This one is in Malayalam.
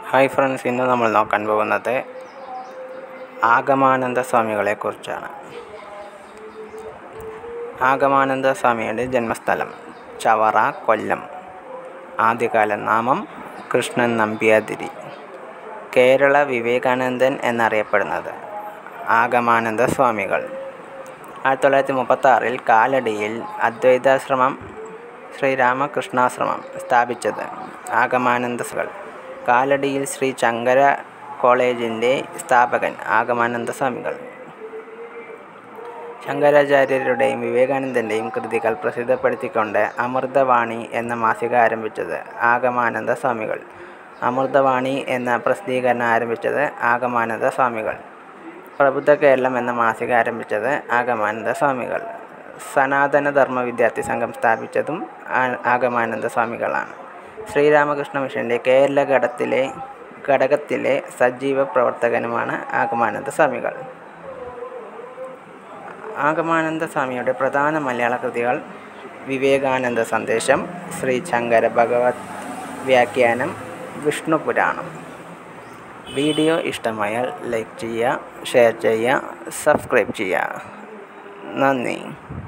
ഹായ് ഫ്രണ്ട്സ് ഇന്ന് നമ്മൾ നോക്കാൻ പോകുന്നത് ആഗമാനന്ദ സ്വാമികളെക്കുറിച്ചാണ് ആഗമാനന്ദ സ്വാമിയുടെ ജന്മസ്ഥലം ചവറ കൊല്ലം ആദ്യകാല നാമം കൃഷ്ണൻ നമ്പ്യാതിരി കേരള വിവേകാനന്ദൻ എന്നറിയപ്പെടുന്നത് ആഗമാനന്ദ സ്വാമികൾ ആയിരത്തി തൊള്ളായിരത്തി മുപ്പത്താറിൽ കാലടിയിൽ അദ്വൈതാശ്രമം ശ്രീരാമകൃഷ്ണാശ്രമം സ്ഥാപിച്ചത് ആഗമാനന്ദകൾ കാലടിയിൽ ശ്രീ ശങ്കര കോളേജിൻ്റെ സ്ഥാപകൻ ആഗമാനന്ദ സ്വാമികൾ ശങ്കരാചാര്യരുടെയും വിവേകാനന്ദൻ്റെയും കൃതികൾ പ്രസിദ്ധപ്പെടുത്തിക്കൊണ്ട് അമൃതവാണി എന്ന മാസിക ആരംഭിച്ചത് ആഗമാനന്ദ സ്വാമികൾ അമൃതവാണി എന്ന പ്രസിദ്ധീകരണം ആരംഭിച്ചത് ആഗമാനന്ദ സ്വാമികൾ പ്രബുദ്ധ കേരളം എന്ന മാസിക ആരംഭിച്ചത് ആഗമാനന്ദ സ്വാമികൾ സനാതന ധർമ്മ വിദ്യാർത്ഥി സംഘം സ്ഥാപിച്ചതും ആഗമാനന്ദ സ്വാമികളാണ് ശ്രീരാമകൃഷ്ണ മിഷൻ്റെ കേരള ഘടത്തിലെ ഘടകത്തിലെ സജീവ പ്രവർത്തകനുമാണ് ആഗമാനന്ദ സ്വാമികൾ ആഗമാനന്ദ സ്വാമിയുടെ പ്രധാന മലയാള കൃതികൾ വിവേകാനന്ദ സന്ദേശം ശ്രീ ശങ്കര ഭഗവത് വ്യാഖ്യാനം വിഷ്ണു പുരാണം വീഡിയോ ഇഷ്ടമായാൽ ലൈക്ക് ചെയ്യുക ഷെയർ ചെയ്യുക സബ്സ്ക്രൈബ് ചെയ്യുക നന്ദി